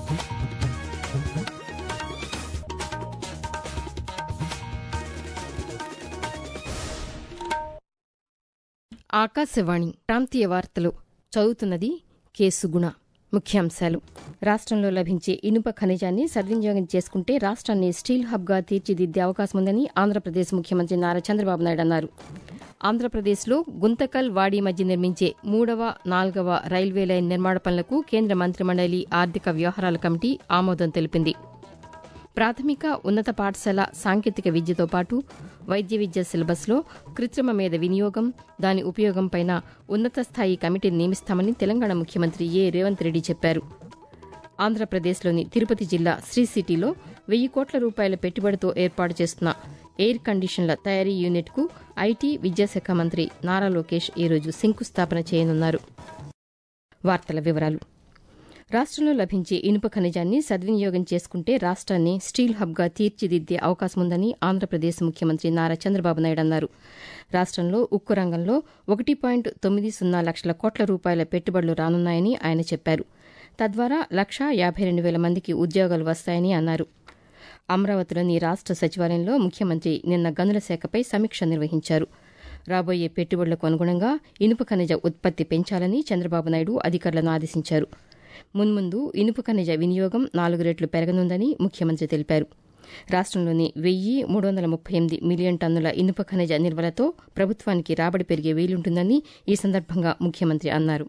ఆకాశవాణి ప్రాంతీయ వార్తలు చదువుతున్నది కేసు గుణ ముఖ్యాంశాలు రాష్ట్రంలో లభించే ఇనుప ఖనిజాన్ని సద్వినియోగం చేసుకుంటే రాష్ట్రాన్ని స్టీల్ హబ్గా తీర్చిదిద్దే అవకాశం ఉందని ఆంధ్రప్రదేశ్ ముఖ్యమంత్రి నారా చంద్రబాబు నాయుడు అన్నారు ఆంధ్రప్రదేశ్లో గుంతకల్ వాడి మధ్య నిర్మించే మూడవ నాల్గవ రైల్వే లైన్ నిర్మాణ పనులకు కేంద్ర మంత్రిమండలి ఆర్థిక వ్యవహారాల కమిటీ ఆమోదం తెలిపింది ప్రాథమిక ఉన్నత పాఠశాల సాంకేతిక విద్యతో పాటు వైద్య విద్య సిలబస్లో కృత్రిమ మేధ వినియోగం దాని ఉపయోగంపైన ఉన్నత స్థాయి కమిటీని నియమిస్తామని తెలంగాణ ముఖ్యమంత్రి ఏ రేవంత్ రెడ్డి చెప్పారు ఆంధ్రప్రదేశ్లోని తిరుపతి జిల్లా శ్రీ సిటీలో వెయ్యి కోట్ల రూపాయల పెట్టుబడితో ఏర్పాటు చేస్తున్న ఎయిర్ కండిషన్ల తయారీ యూనిట్కు ఐటీ విద్యాశాఖ మంత్రి నారా లోకేష్ ఈరోజు శంకుస్థాపన చేయనున్నారు వార్తల వివరాలు రాష్ట్రంలో లభించే ఇనుప ఖనిజాన్ని సద్వినియోగం చేసుకుంటే రాష్ట్రాన్ని స్టీల్ హబ్గా తీర్చిదిద్దే అవకాశం ఉందని ఆంధ్రప్రదేశ్ ముఖ్యమంత్రి నారా చంద్రబాబు నాయుడు అన్నారు రాష్ట్రంలో ఉక్కు రంగంలో ఒకటి పాయింట్ తొమ్మిది సున్నా లక్షల కోట్ల రూపాయల పెట్టుబడులు రానున్నాయని ఆయన చెప్పారు తద్వారా లక్షా యాభై రెండు వేల మందికి ఉద్యోగాలు వస్తాయని అన్నారు అమరావతిలోని రాష్ట్ర సచివాలయంలో ముఖ్యమంత్రి నిన్న గనుల శాఖపై సమీక్ష నిర్వహించారు రాబోయే పెట్టుబడులకు అనుగుణంగా ఇనుప ఖనిజ ఉత్పత్తి పెంచాలని చంద్రబాబు నాయుడు అధికారులను ఆదేశించారు మున్ముందు ఇనుప ఖనిజ వినియోగం నాలుగు రెట్లు పెరగనుందని ముఖ్యమంత్రి తెలిపారు రాష్ట్రంలోని వెయ్యి మూడు వందల ముప్పై ఎనిమిది మిలియన్ టన్నుల ఇనుప ఖనిజ నిల్వలతో ప్రభుత్వానికి రాబడి పెరిగే వీలుంటుందని ఈ సందర్భంగా ముఖ్యమంత్రి అన్నారు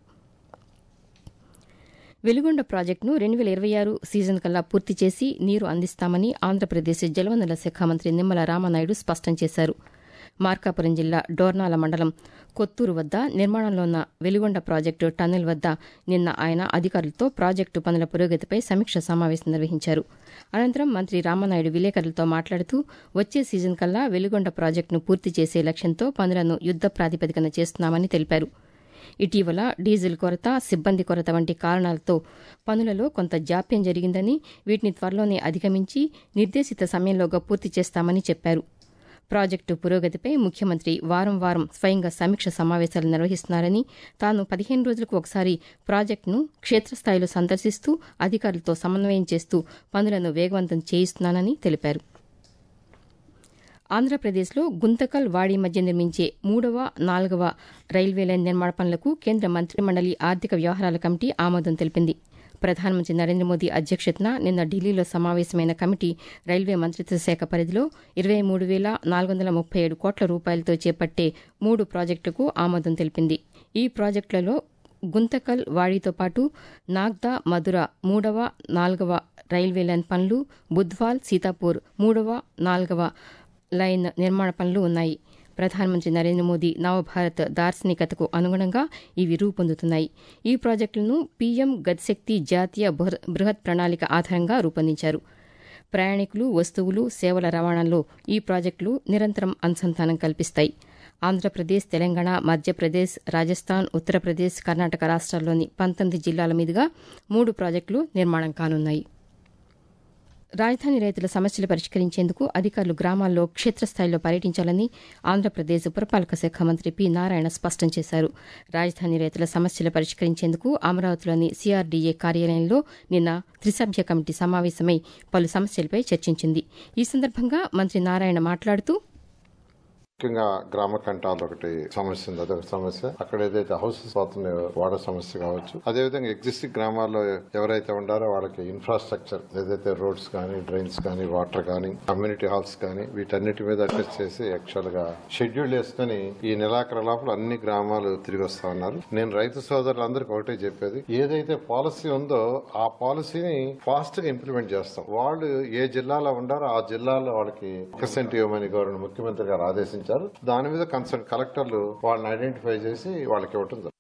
వెలుగొండ ప్రాజెక్టును రెండు వేల ఇరవై ఆరు సీజన్ కల్లా పూర్తి చేసి నీరు అందిస్తామని ఆంధ్రప్రదేశ్ జలవనరుల శాఖ మంత్రి నిమ్మల రామనాయుడు స్పష్టం చేశారు మార్కాపురం జిల్లా డోర్నాల మండలం కొత్తూరు వద్ద నిర్మాణంలో ఉన్న వెలుగొండ ప్రాజెక్టు టన్నెల్ వద్ద నిన్న ఆయన అధికారులతో ప్రాజెక్టు పనుల పురోగతిపై సమీక్ష సమావేశం నిర్వహించారు అనంతరం మంత్రి రామనాయుడు విలేకరులతో మాట్లాడుతూ వచ్చే సీజన్ కల్లా వెలుగొండ ప్రాజెక్టును పూర్తి చేసే లక్ష్యంతో పనులను యుద్ద ప్రాతిపదికన చేస్తున్నామని తెలిపారు ఇటీవల డీజిల్ కొరత సిబ్బంది కొరత వంటి కారణాలతో పనులలో కొంత జాప్యం జరిగిందని వీటిని త్వరలోనే అధిగమించి నిర్దేశిత సమయంలోగా పూర్తి చేస్తామని చెప్పారు ప్రాజెక్టు పురోగతిపై ముఖ్యమంత్రి వారం వారం స్వయంగా సమీక్ష సమావేశాలు నిర్వహిస్తున్నారని తాను పదిహేను రోజులకు ఒకసారి ప్రాజెక్టును క్షేత్రస్థాయిలో సందర్శిస్తూ అధికారులతో సమన్వయం చేస్తూ పనులను వేగవంతం చేయిస్తున్నానని తెలిపారు ఆంధ్రప్రదేశ్లో గుంతకల్ వాడి మధ్య నిర్మించే మూడవ నాలుగవ రైల్వే లైన్ నిర్మాణ పనులకు కేంద్ర మంత్రిమండలి ఆర్థిక వ్యవహారాల కమిటీ ఆమోదం తెలిపింది ప్రధానమంత్రి నరేంద్ర మోదీ అధ్యక్షతన నిన్న ఢిల్లీలో సమావేశమైన కమిటీ రైల్వే మంత్రిత్వ శాఖ పరిధిలో ఇరవై మూడు వేల నాలుగు వందల ముప్పై ఏడు కోట్ల రూపాయలతో చేపట్టే మూడు ప్రాజెక్టులకు ఆమోదం తెలిపింది ఈ ప్రాజెక్టులలో గుంతకల్ వాడితో పాటు నాగ్దా మధుర మూడవ నాలుగవ రైల్వే లైన్ పనులు బుధ్వాల్ సీతాపూర్ మూడవ నాలుగవ లైన్ నిర్మాణ పనులు ఉన్నాయి ప్రధానమంత్రి నరేంద్ర మోదీ నవభారత్ దార్శనికతకు అనుగుణంగా ఇవి రూపొందుతున్నాయి ఈ ప్రాజెక్టులను పీఎం గతిశక్తి జాతీయ బృహత్ ప్రణాళిక ఆధారంగా రూపొందించారు ప్రయాణికులు వస్తువులు సేవల రవాణాలో ఈ ప్రాజెక్టులు నిరంతరం అనుసంధానం కల్పిస్తాయి ఆంధ్రప్రదేశ్ తెలంగాణ మధ్యప్రదేశ్ రాజస్థాన్ ఉత్తరప్రదేశ్ కర్ణాటక రాష్ట్రాల్లోని పంతొమ్మిది జిల్లాల మీదుగా మూడు ప్రాజెక్టులు నిర్మాణం కానున్నాయి రాజధాని రైతుల సమస్యలు పరిష్కరించేందుకు అధికారులు గ్రామాల్లో క్షేత్రస్థాయిలో పర్యటించాలని ఆంధ్రప్రదేశ్ పురపాలక శాఖ మంత్రి పి నారాయణ స్పష్టం చేశారు రాజధాని రైతుల సమస్యలు పరిష్కరించేందుకు అమరావతిలోని సీఆర్డీఏ కార్యాలయంలో నిన్న త్రిసభ్య కమిటీ సమావేశమై పలు సమస్యలపై చర్చించింది ఈ సందర్భంగా మంత్రి నారాయణ మాట్లాడుతూ ముఖ్యంగా గ్రామ కంటాలు ఒకటి సమస్య ఉంది అదొక సమస్య అక్కడ ఏదైతే హౌసెస్ పోతున్నాయో వాటర్ సమస్య కావచ్చు అదేవిధంగా ఎగ్జిస్టింగ్ గ్రామాల్లో ఎవరైతే ఉండారో వాళ్ళకి ఇన్ఫ్రాస్ట్రక్చర్ ఏదైతే రోడ్స్ కానీ డ్రైన్స్ కానీ వాటర్ కానీ కమ్యూనిటీ హాల్స్ కానీ వీటన్నిటి మీద అడ్రస్ చేసి యాక్చువల్ గా షెడ్యూల్ వేసుకుని ఈ నెలాఖరు లోపల అన్ని గ్రామాలు తిరిగి వస్తా ఉన్నారు నేను రైతు సోదరులందరికీ ఒకటే చెప్పేది ఏదైతే పాలసీ ఉందో ఆ పాలసీని ఫాస్ట్ గా ఇంప్లిమెంట్ చేస్తాం వాళ్ళు ఏ జిల్లాలో ఉండారో ఆ జిల్లాలో వాళ్ళకి పర్సెంట్ ఇవ్వమని గవర్నర్ ముఖ్యమంత్రి గారు ఆదేశించారు దాని మీద కన్సర్న్ కలెక్టర్లు వాళ్ళని ఐడెంటిఫై చేసి వాళ్ళకి ఇవ్వటం జరుగుతుంది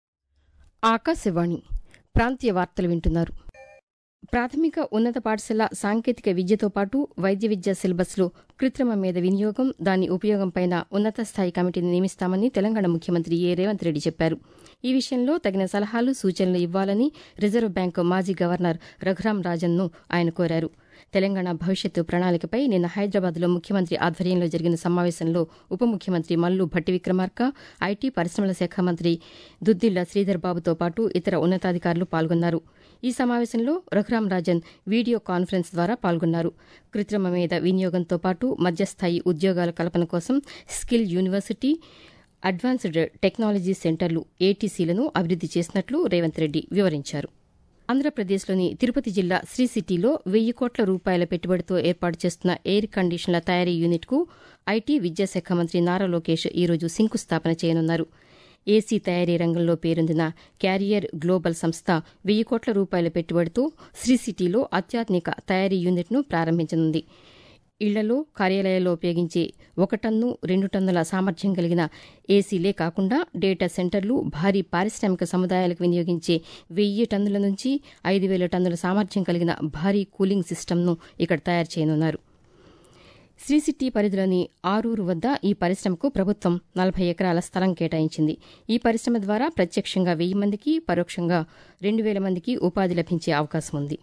ఆకాశవాణి ప్రాంతీయ వార్తలు వింటున్నారు ప్రాథమిక ఉన్నత పాఠశాల సాంకేతిక విద్యతో పాటు వైద్య విద్యా సిలబస్లో కృత్రిమ మీద వినియోగం దాని ఉపయోగంపైన ఉన్నత స్థాయి కమిటీని నియమిస్తామని తెలంగాణ ముఖ్యమంత్రి ఏ రేవంత్ రెడ్డి చెప్పారు ఈ విషయంలో తగిన సలహాలు సూచనలు ఇవ్వాలని రిజర్వ్ బ్యాంకు మాజీ గవర్నర్ రఘురాం రాజన్ను ఆయన కోరారు తెలంగాణ భవిష్యత్తు ప్రణాళికపై నిన్న హైదరాబాద్లో ముఖ్యమంత్రి ఆధ్వర్యంలో జరిగిన సమావేశంలో ఉప ముఖ్యమంత్రి మల్లు భట్టి విక్రమార్క ఐటీ పరిశ్రమల శాఖ మంత్రి దుద్దిళ్ల శ్రీధర్ బాబుతో పాటు ఇతర ఉన్నతాధికారులు పాల్గొన్నారు ఈ సమావేశంలో రఘురాం రాజన్ వీడియో కాన్ఫరెన్స్ ద్వారా పాల్గొన్నారు కృత్రిమ మీద వినియోగంతో పాటు మధ్యస్థాయి ఉద్యోగాల కల్పన కోసం స్కిల్ యూనివర్సిటీ అడ్వాన్స్డ్ టెక్నాలజీ సెంటర్లు ఏటీసీలను అభివృద్ది చేసినట్లు రేవంత్ రెడ్డి వివరించారు ఆంధ్రప్రదేశ్లోని తిరుపతి జిల్లా శ్రీ సిటీలో వెయ్యి కోట్ల రూపాయల పెట్టుబడితో ఏర్పాటు చేస్తున్న ఎయిర్ కండిషన్ల తయారీ యూనిట్కు ఐటీ విద్యాశాఖ మంత్రి నారా లోకేష్ ఈరోజు శంకుస్థాపన చేయనున్నారు ఏసీ తయారీ రంగంలో పేరొందిన క్యారియర్ గ్లోబల్ సంస్థ వెయ్యి కోట్ల రూపాయల పెట్టుబడితో శ్రీ సిటీలో అత్యాధునిక తయారీ యూనిట్ను ప్రారంభించనుంది ఇళ్లలో కార్యాలయాల్లో ఉపయోగించే ఒక టన్ను రెండు టన్నుల సామర్థ్యం కలిగిన ఏసీలే కాకుండా డేటా సెంటర్లు భారీ పారిశ్రామిక సముదాయాలకు వినియోగించే వెయ్యి టన్నుల నుంచి ఐదు వేల టన్నుల సామర్థ్యం కలిగిన భారీ కూలింగ్ సిస్టమ్ను ఇక్కడ తయారు చేయనున్నారు శ్రీ సిటీ పరిధిలోని ఆరూరు వద్ద ఈ పరిశ్రమకు ప్రభుత్వం నలభై ఎకరాల స్థలం కేటాయించింది ఈ పరిశ్రమ ద్వారా ప్రత్యక్షంగా వెయ్యి మందికి పరోక్షంగా రెండు వేల మందికి ఉపాధి లభించే అవకాశం ఉంది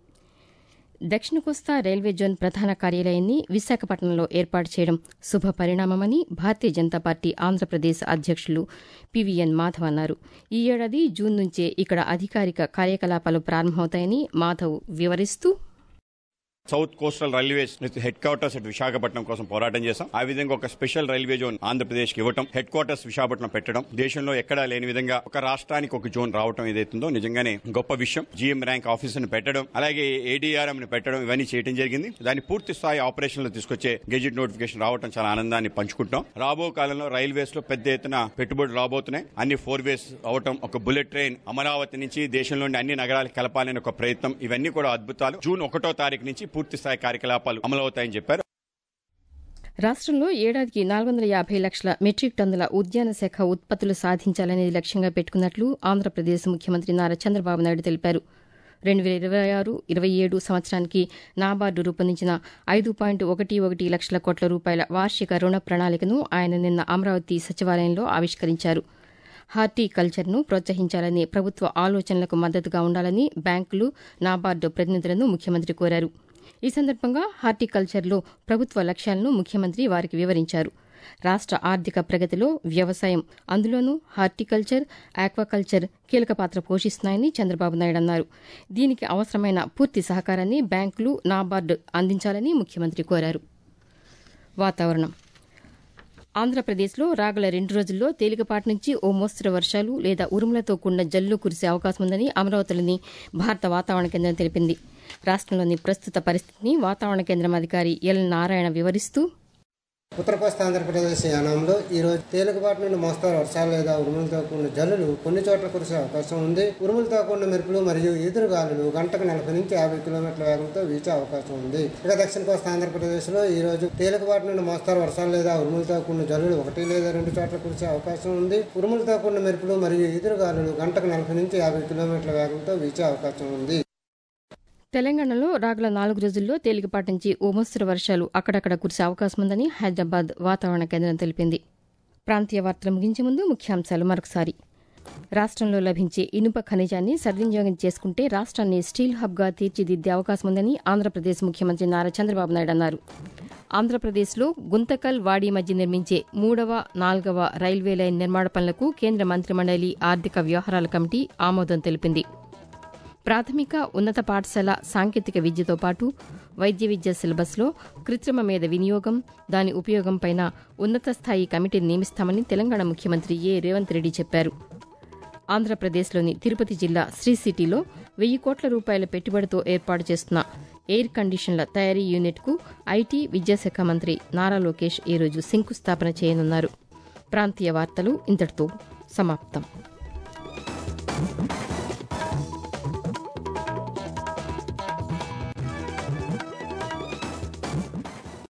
దక్షిణ కోస్తా రైల్వే జోన్ ప్రధాన కార్యాలయాన్ని విశాఖపట్నంలో ఏర్పాటు చేయడం శుభ పరిణామమని భారతీయ జనతా పార్టీ ఆంధ్రప్రదేశ్ అధ్యక్షులు పివిఎన్ మాధవ్ అన్నారు ఈ ఏడాది జూన్ నుంచే ఇక్కడ అధికారిక కార్యకలాపాలు ప్రారంభమవుతాయని మాధవ్ వివరిస్తూ south coastal railways headquarters at Visakhapatnam కోసం పోరాటం చేశాం ఆ విధంగా ఒక స్పెషల్ రైల్వే జోన్ ఆంధ్రప్రదేశ్ కి ఇవ్వటం హెడ్ క్వార్టర్స్ విశాఖపట్నం పెట్టడం దేశంలో ఎక్కడా లేని విధంగా ఒక రాష్ట్రానికి ఒక జోన్ రావటం ఏదైతుందో నిజంగానే గొప్ప విషయం జీఎం ర్యాంక్ ఆఫీసును పెట్టడం అలాగే ఏడీఆర్ఎం ని పెట్టడం ఇవన్నీ చేయడం జరిగింది దాన్ని పూర్తి స్థాయి ఆపరేషన్ లో తీసుకొచ్చే గెజిట్ నోటిఫికేషన్ రావడం చాలా ఆనందాన్ని పంచుకుంటాం రాబో కాలంలో రైల్వేస్ లో పెద్ద ఎత్తున పెట్టుబడులు రాబోతున్నాయి అన్ని ఫోర్ వేస్ అవటం ఒక బుల్లెట్ ట్రైన్ అమరావతి నుంచి దేశంలోని అన్ని నగరాలకు కలపాలని ఒక ప్రయత్నం ఇవన్నీ కూడా అద్భుతాలు జూన్ ఒకటో తారీఖు నుంచి పూర్తి స్థాయి కార్యకలాపాలు అమలవుతాయని చెప్పారు రాష్ట్రంలో ఏడాదికి నాలుగు వందల యాభై లక్షల మెట్రిక్ టన్నుల ఉద్యాన శాఖ ఉత్పత్తులు సాధించాలనేది లక్ష్యంగా పెట్టుకున్నట్లు ఆంధ్రప్రదేశ్ ముఖ్యమంత్రి నారా చంద్రబాబు నాయుడు తెలిపారు రెండు వేల ఇరవై ఆరు ఇరవై ఏడు సంవత్సరానికి నాబార్డు రూపొందించిన ఐదు పాయింట్ ఒకటి ఒకటి లక్షల కోట్ల రూపాయల వార్షిక రుణ ప్రణాళికను ఆయన నిన్న అమరావతి సచివాలయంలో ఆవిష్కరించారు హార్టికల్చర్ను ప్రోత్సహించాలనే ప్రభుత్వ ఆలోచనలకు మద్దతుగా ఉండాలని బ్యాంకులు నాబార్డు ప్రతినిధులను ముఖ్యమంత్రి కోరారు ఈ సందర్భంగా హార్టికల్చర్లో ప్రభుత్వ లక్ష్యాలను ముఖ్యమంత్రి వారికి వివరించారు రాష్ట ఆర్థిక ప్రగతిలో వ్యవసాయం అందులోనూ హార్టికల్చర్ ఆక్వాకల్చర్ కీలక పాత్ర పోషిస్తున్నాయని చంద్రబాబు నాయుడు అన్నారు దీనికి అవసరమైన పూర్తి సహకారాన్ని బ్యాంకులు నాబార్డు అందించాలని ముఖ్యమంత్రి కోరారు వాతావరణం ఆంధ్రప్రదేశ్లో రాగల రెండు రోజుల్లో తేలికపాటి నుంచి ఓ మోస్తరు వర్షాలు లేదా ఉరుములతో కూడిన జల్లు కురిసే అవకాశం ఉందని అమరావతిలోని భారత వాతావరణ కేంద్రం తెలిపింది రాష్టంలోని ప్రస్తుత పరిస్థితిని వాతావరణ కేంద్రం అధికారి ఎల్ నారాయణ వివరిస్తూ ఉత్తర కోస్తా ఆంధ్రప్రదేశ్ యానంలో ఈ రోజు తేలికపాటి నుండి మోస్తారు వర్షాలు లేదా ఉరుములతో కూడిన జల్లులు కొన్ని చోట్ల కురిసే అవకాశం ఉంది ఉరుములతో కూడిన మెరుపులు మరియు ఈదురు గాలులు గంటకు నలభై నుంచి యాభై కిలోమీటర్ల వేగంతో వీచే అవకాశం ఉంది ఇక దక్షిణ కోస్తా ఆంధ్రప్రదేశ్ లో ఈ రోజు తేలికపాటి నుండి మోస్తారు వర్షాలు లేదా ఉరుములతో కూడిన జల్లులు ఒకటి లేదా రెండు చోట్ల కురిసే అవకాశం ఉంది ఉరుములతో కూడిన మెరుపులు మరియు ఈదురు గాలులు గంటకు నలభై నుంచి యాభై కిలోమీటర్ల వేగంతో వీచే అవకాశం ఉంది తెలంగాణలో రాగల నాలుగు రోజుల్లో తేలికపాటి నుంచి ఓ మోస్తరు వర్షాలు అక్కడక్కడ కురిసే అవకాశం ఉందని హైదరాబాద్ వాతావరణ కేంద్రం తెలిపింది ప్రాంతీయ వార్తలు ముగించే ముందు ముఖ్యాంశాలు మరొకసారి రాష్ట్రంలో లభించే ఇనుప ఖనిజాన్ని సద్వినియోగం చేసుకుంటే రాష్ట్రాన్ని స్టీల్ హబ్గా తీర్చిదిద్దే అవకాశం ఉందని ఆంధ్రప్రదేశ్ ముఖ్యమంత్రి నారా చంద్రబాబు నాయుడు అన్నారు ఆంధ్రప్రదేశ్లో గుంతకల్ వాడి మధ్య నిర్మించే మూడవ నాలుగవ రైల్వే లైన్ నిర్మాణ పనులకు కేంద్ర మంత్రిమండలి ఆర్థిక వ్యవహారాల కమిటీ ఆమోదం తెలిపింది ప్రాథమిక ఉన్నత పాఠశాల సాంకేతిక విద్యతో పాటు వైద్య విద్య సిలబస్లో కృత్రిమ మీద వినియోగం దాని ఉపయోగంపైన ఉన్నత స్థాయి కమిటీని నియమిస్తామని తెలంగాణ ముఖ్యమంత్రి ఏ రేవంత్ రెడ్డి చెప్పారు ఆంధ్రప్రదేశ్లోని తిరుపతి జిల్లా శ్రీ సిటీలో వెయ్యి కోట్ల రూపాయల పెట్టుబడితో ఏర్పాటు చేస్తున్న ఎయిర్ కండిషన్ల తయారీ యూనిట్కు ఐటీ విద్యాశాఖ మంత్రి నారా లోకేష్ ఈరోజు శంకుస్థాపన చేయనున్నారు ప్రాంతీయ వార్తలు ఇంతటితో సమాప్తం